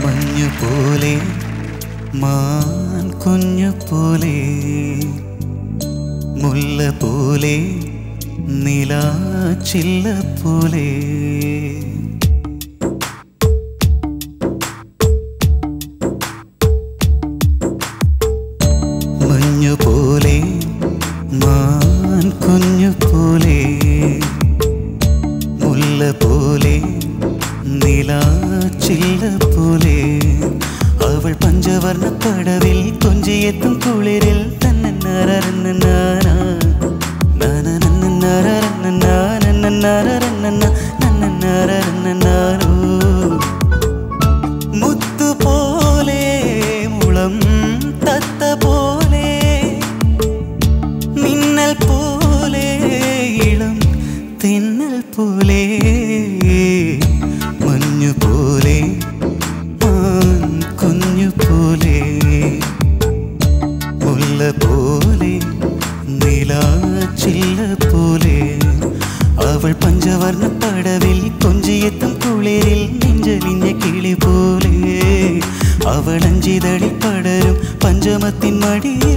മഞ്ഞു പോലെ മാൻ കുഞ്ഞു പോലെ മുല്ല പോലെ നിലാച്ചില്ല പോലെ മഞ്ഞു പോലെ മാൻ കുഞ്ഞു പോലെ മുല്ല പോലെ നിലാച്ചില്ല പോലെ അവൾ പഞ്ചവർണ്ണ പടവിൽ കൊഞ്ചിയെത്തും കുളിരിൽ തന്നെ മുത്തുപോലെ മുളം തത്ത പോലെ മിന്നൽ പോലെ ഇളം തിന്നൽ പോലെ മഞ്ഞു പോലെ മാൻ കുഞ്ഞു പോലെ മുല്ല പോലെ നിലാച്ചില്ല പോലെ അവൾ പഞ്ചവർണ്ണ പടവിൽ കൊഞ്ചിയെത്തും കുളിരിൽ നെഞ്ചലിഞ്ഞ കിളി പോലെ അവൾ അഞ്ചിതടി പടരും പഞ്ചമത്തിൻ മടിയിൽ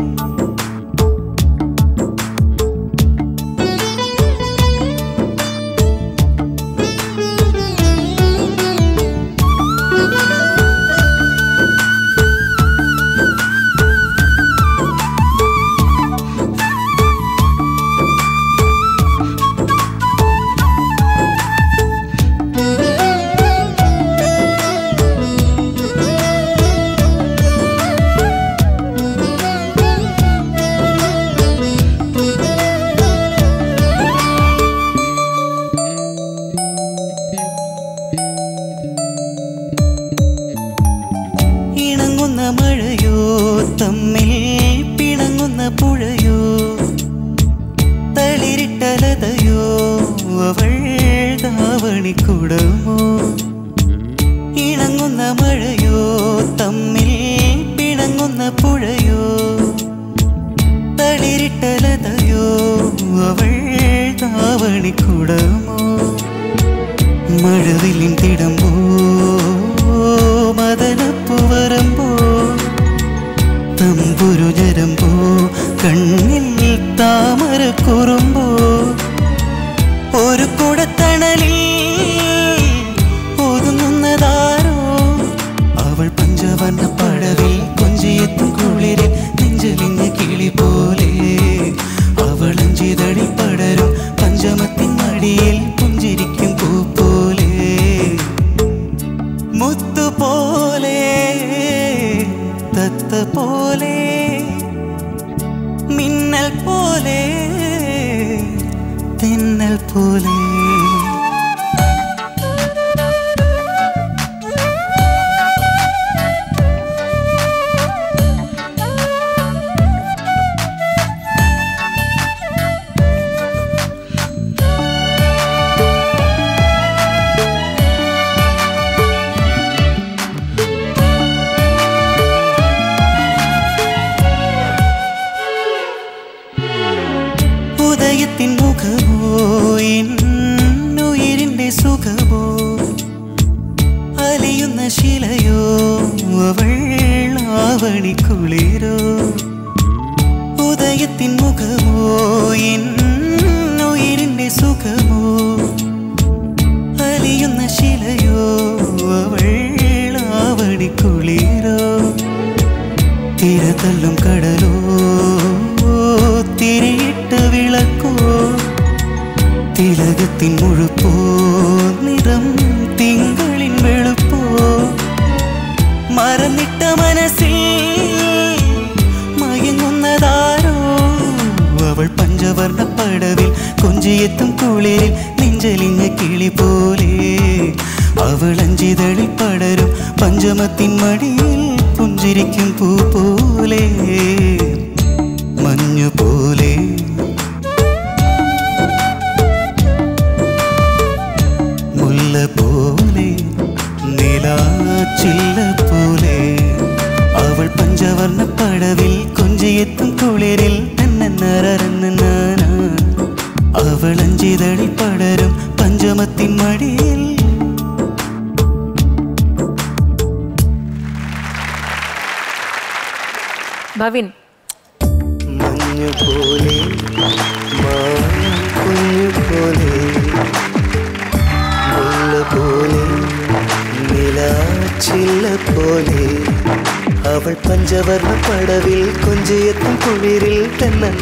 ഇണങ്ങുന്ന മഴയോ തമ്മിൽ പിണങ്ങുന്ന പുഴയോ തളിരിട്ടലതയോ അവൾ ധാവണിക്കുടമോ ഇണങ്ങുന്ന മഴയോ തമ്മിൽ പിണങ്ങുന്ന പുഴയോ തളിരിട്ടലതയോ അവൾ ധാവണിക്കുടമോ മഴവില്ലിൻ തിടമ്പോ മദനപ്പു വരമ്പോ തമ്പുരു ജരമ്പോ കണ്ണിൽ താമര കുറുമ്പോ ഒരു കുടത്തണലിൽ ഒതുങ്ങുന്നതാരോ അവൾ പഞ്ചവർണ്ണ പടവിൽ കൊഞ്ചിയെത്തും കുളിരിൽ നെഞ്ചലിഞ്ഞ കിളി പോലെ അവൾ അഞ്ചിതടി പടരും പഞ്ചമത്തിൻ മടിയിൽ പുഞ്ചിരിക്കും പൂ പോലെ മുത്തു പോലെ തത്ത പോലെ മിന്നൽ പോലെ തെന്നൽ പോലെ ഉദയത്തിൻ മുഖമോ ഉയിരിന്റെ സുഖമോ അലിയുന്ന ശിലയോ അവൾ ആവണിക്കുളിരോ ഉദയത്തിൻ മുഖമോ ഉയിരിന്റെ സുഖമോ അലിയുന്ന ശിലയോ അവൾ ആവണിക്കുളിരോ തിരതല്ലും കടലോ തിരിയിട്ട വിളക്കോ തിലകത്തിൻ മുഴുപ്പോ നിറം തിങ്കളിൻ വെളുപ്പോ മറന്നിട്ട മനസ്സിൽ മയങ്ങുന്നതാരോ അവൾ പഞ്ചവർണ്ണ പടവിൽ കൊഞ്ചിയെത്തും കുളിരിൽ നെഞ്ചലിഞ്ഞ കിളി പോലെ അവൾ അഞ്ചിതളിൽ പടരും പഞ്ചമത്തിൻ മടിയിൽ പുഞ്ചിരിക്കും പൂ പോലെ മഞ്ഞു പോലെ മുല്ല പോലെ നിലാച്ചില്ല പോലെ അവൾ പഞ്ചവർണ്ണ പടവിൽ കൊഞ്ചിയെത്തും കുളിരിൽ തന്നെ അവൾ അഞ്ചിതളി പടരും പഞ്ചമത്തിൻ മടിയിൽ ഭവിൻ മഞ്ഞു പോലെ കുഞ്ഞു പോലെ മുല്ല പോലെ നിലാച്ചില്ല പോലെ അവൾ പഞ്ചവർണ്ണ പടവിൽ കൊഞ്ചിയെത്തും കുളിരിൽ തന്നെ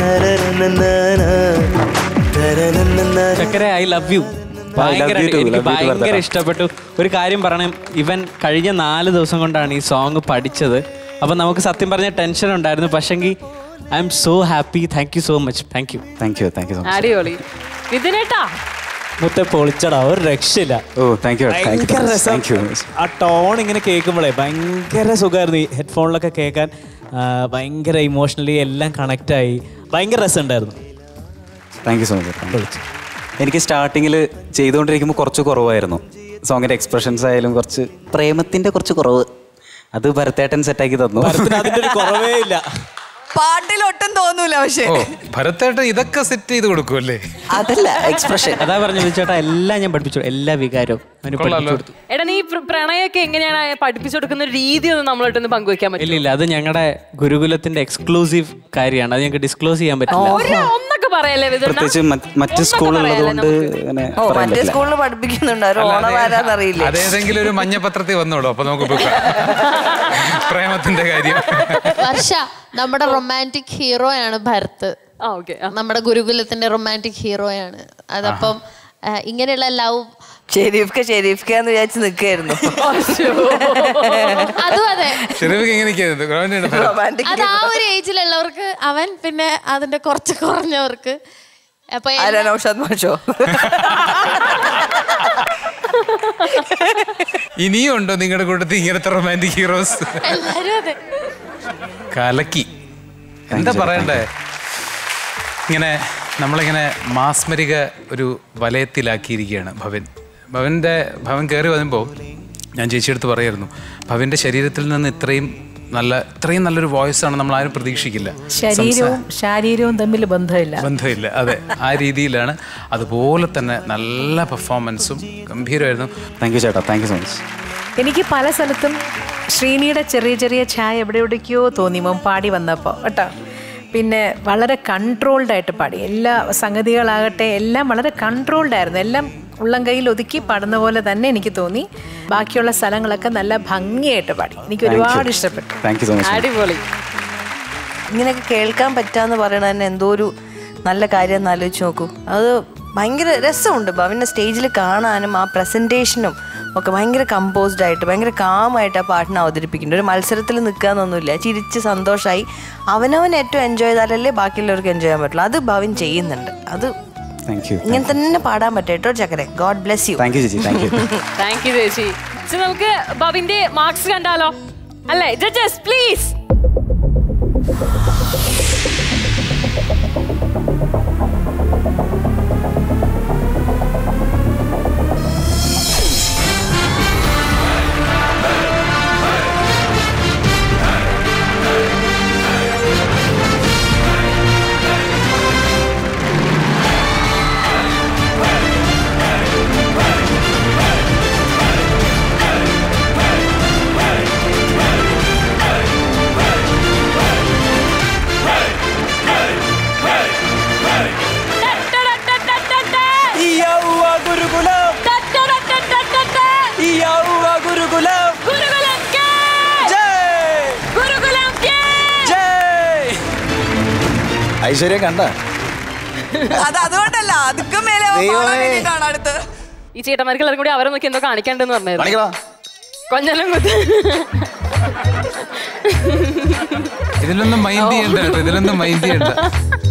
ചക്കര ഐ ലവ് യു ഭയങ്കര you too, എനിക്ക് love you too, ഭയങ്കര ഭരതേട്ടാ. ഇഷ്ടപ്പെട്ടു ഒരു കാര്യം പറയണം ഇവൻ കഴിഞ്ഞ നാല് ദിവസം കൊണ്ടാണ് ഈ സോങ് പഠിച്ചത് അപ്പം നമുക്ക് സത്യം പറഞ്ഞ ടെൻഷൻ ഉണ്ടായിരുന്നു പക്ഷെങ്കിൽ I am so happy thank you so much thank you thank you thank you so much അടിപൊളി വിതിനേട്ടാ മുത്തെ പൊളിച്ചടാ ഒരു രക്ഷയില്ല ഓ താങ്ക് യു താങ്ക് ഭയങ്കര യു രസം താങ്ക് യു ആ ടോൺ ഇങ്ങനെ കേൾക്കുമ്പോഴേ ഭയങ്കര സുഖമായിരുന്നു ഈ ഹെഡ്ഫോണിലൊക്കെ കേൾക്കാൻ ആ, ഭയങ്കര ഇമോഷണലി എല്ലാം കണക്റ്റ് ആയി ഭയങ്കര രസമുണ്ടായിരുന്നു താങ്ക് യു സോ മച്ച് എനിക്ക് സ്റ്റാർട്ടിങ്ങിൽ ചെയ്തുകൊണ്ടിരിക്കുമ്പോൾ കുറച്ച് കുറവായിരുന്നു സോങ്ങിൻ്റെ എക്സ്പ്രഷൻസ് ആയാലും കുറച്ച് പ്രേമത്തിൻ്റെ കുറച്ച് കുറവ് അത് ഭരത്തേട്ടൻ സെറ്റാക്കി തന്നു ഭരത്തിന് അതിന്റെ ഒരു കുറവേ ഇല്ല പാട്ടിൽ ഒട്ടും തോന്നൂല പക്ഷെ ഓ ഭരത്തേട്ടൻ ഇതൊക്കെ സെറ്റ് ചെയ്ത് കൊടുക്കുമല്ലേ അതല്ല എക്സ്പ്രഷൻ അതാ പറഞ്ഞു ചേട്ടാ എല്ലാം ഞാൻ പഠിപ്പിച്ചു എല്ലാ വികാരവും അവന് പഠിപ്പിച്ചു കൊള്ളാലോ കൊടുത്തു എടാ നീ പ്ര- പ്രണയമൊക്കെ എങ്ങനെയാണ് പഠിപ്പിച്ചു കൊടുക്കുന്ന ഒരു രീതി ഒന്ന് നമ്മളായിട്ടൊന്ന് പങ്കുവെക്കാൻ പറ്റും ഇല്ല ഇല്ല അത് ഞങ്ങളുടെ ഗുരുകുലത്തിന്റെ എക്സ്ക്ലൂസീവ് കാര്യമാണ് അത് ഞങ്ങൾക്ക് ഡിസ്ക്ലോസ് ചെയ്യാൻ പറ്റില്ല ഒരു ഒന്നൊക്കെ പറയല്ലേ വിതരണ പ്രത്യേകിച്ച് മറ്റ് മറ്റ് സ്കൂളുള്ളത് കൊണ്ട് അങ്ങനെ ഓ പറയാൻ മറ്റേ പറ്റില്ല സ്കൂളിൽ പഠിപ്പിക്കുന്നുണ്ട് അവർ അല്ല, ഓണം അത് ആരാന്നറിയില്ലേ അതേതെങ്കിലും ഒരു മഞ്ഞപത്രത്തിൽ വന്നോളൂ അപ്പൊ നമുക്ക് പോകാം. പ്രേമത്തിന്റെ കാര്യം വർഷ നമ്മുടെ റൊമാൻറ്റിക് ഹീറോയാണ് ഭരത് ആ ഓക്കെ നമ്മുടെ ഗുരുകുലത്തിന്റെ റൊമാൻറ്റിക് ഹീറോയാണ് അതപ്പം ആ, ഇങ്ങനെയുള്ള ലവ് ഷെരീഫ്ക്ക് ഷെരീഫ്ക്ക് എന്ന് വിചാരിച്ച് നിൽക്കായിരുന്നു അതും അതെ ഷെരീഫിക്ക് ഇങ്ങനെ ഇരിക്കുന്നത്. ഗവൺമെന്റ് ഭരത്. റൊമാൻറ്റിക് അത് ആ ഒരു ഏജിലുള്ളവർക്ക് അവൻ പിന്നെ അതിന്റെ കുറച്ച് കുറഞ്ഞവർക്ക് അപ്പൊ എല്ലാ- ആരാ നൗഷാദ് മാഷോ ഇനിയും ഉണ്ടോ നിങ്ങളുടെ കൂട്ടത്തിൽ ഇങ്ങനത്തെ റൊമാൻറ്റിക് ഹീറോസ് എല്ലാരും അതെ കലക്കി എന്താ പറയണ്ടേ ഇങ്ങനെ നമ്മളിങ്ങനെ മാസ്മരിക ഒരു വലയത്തിലാക്കിയിരിക്കുകയാണ് ഭവൻ ഭവൻ്റെ ഭവൻ കയറി വരുമ്പോൾ ഞാൻ ചേച്ചിയെടുത്ത് പറയായിരുന്നു ഭവൻ്റെ ശരീരത്തിൽ നിന്ന് ഇത്രയും നല്ല ഇത്രയും നല്ലൊരു വോയിസ് ആണ് നമ്മൾ ആരും പ്രതീക്ഷിക്കില്ല ശരീരവും ശാരീരവും തമ്മിൽ ബന്ധമില്ല ബന്ധമില്ല അതെ ആ രീതിയിലാണ് അതുപോലെ തന്നെ നല്ല പെർഫോമൻസും ഗംഭീരമായിരുന്നു താങ്ക് യു ചേട്ടാ താങ്ക് യു സോ മച്ച് എനിക്ക് പല സ്ഥലത്തും ശ്രീനിയുടെ ചെറിയ ചെറിയ ഛായ എവിടെ എവിടേക്കോ തോന്നി മോൻ പാടി വന്നപ്പോൾ കേട്ടോ പിന്നെ വളരെ കൺട്രോൾഡ് ആയിട്ട് പാടി എല്ലാ സംഗതികളാകട്ടെ എല്ലാം വളരെ കൺട്രോൾഡ് ആയിരുന്നു എല്ലാം ഉള്ളം കയ്യിൽ ഒതുക്കി പാടുന്ന പോലെ തന്നെ എനിക്ക് തോന്നി ബാക്കിയുള്ള സ്ഥലങ്ങളൊക്കെ നല്ല ഭംഗിയായിട്ട് പാടി എനിക്ക് ഒരുപാട് ഇഷ്ടപ്പെട്ടു താങ്ക് യു സോ മച്ച് അടിപൊളി ഇങ്ങനെയൊക്കെ കേൾക്കാൻ പറ്റാന്ന് പറയണത് തന്നെ എന്തോ ഒരു നല്ല കാര്യം എന്ന് ആലോചിച്ച് നോക്കൂ അത് ഭയങ്കര രസമുണ്ട് ഭവിനെ സ്റ്റേജിൽ കാണാനും ആ പ്രസൻറ്റേഷനും ഒക്കെ ഭയങ്കര കമ്പോസ്ഡ് ആയിട്ട് ഭയങ്കര കാമായിട്ട് ആ പാട്ടിനെ അവതരിപ്പിക്കുന്നുണ്ട് ഒരു മത്സരത്തിൽ നിൽക്കാന്നൊന്നുമില്ല ചിരിച്ച് സന്തോഷമായി അവനവൻ ഏറ്റവും എൻജോയ് ചെയ്താലല്ലേ ബാക്കിയുള്ളവർക്ക് എൻജോയ് ചെയ്യാൻ പറ്റുള്ളൂ അത് ഭവിൻ ചെയ്യുന്നുണ്ട് അത് താങ്ക് യു ഇങ്ങനെ തന്നെ പാടാൻ പറ്റും കേട്ടോ ചക്കരെ God bless you thank you ചേച്ചി താങ്ക് യു താങ്ക് യു ചേച്ചി ചേച്ചി, നമുക്ക് ബവിന്റെ മാർക്സ് കണ്ടാലോ അല്ലേ ജഡ്ജസ് പ്ലീസ് ഗുരുകുലം ഗുരുകുലം ഗുരുകുലം കേ ജയ് ഗുരുകുലം കേ ജയ് ഐശ്വര്യ കണ്ട അത് അതുകൊണ്ടല്ല അതുക്കും മേലെ അടുത്ത് ഈ ചേട്ടന്മാർക്ക് എല്ലാവരും കൂടി അവരെ നോക്കി എന്തോ കാണിക്കാണ്ടെന്ന് പറഞ്ഞായിരുന്നു കൊഞ്ഞലം കുത്ത് ഇതിലൊന്നും മൈൻഡ് ചെയ്യണ്ട കേട്ടോ ഇതിലൊന്നും മൈൻഡ് ചെയ്യണ്ട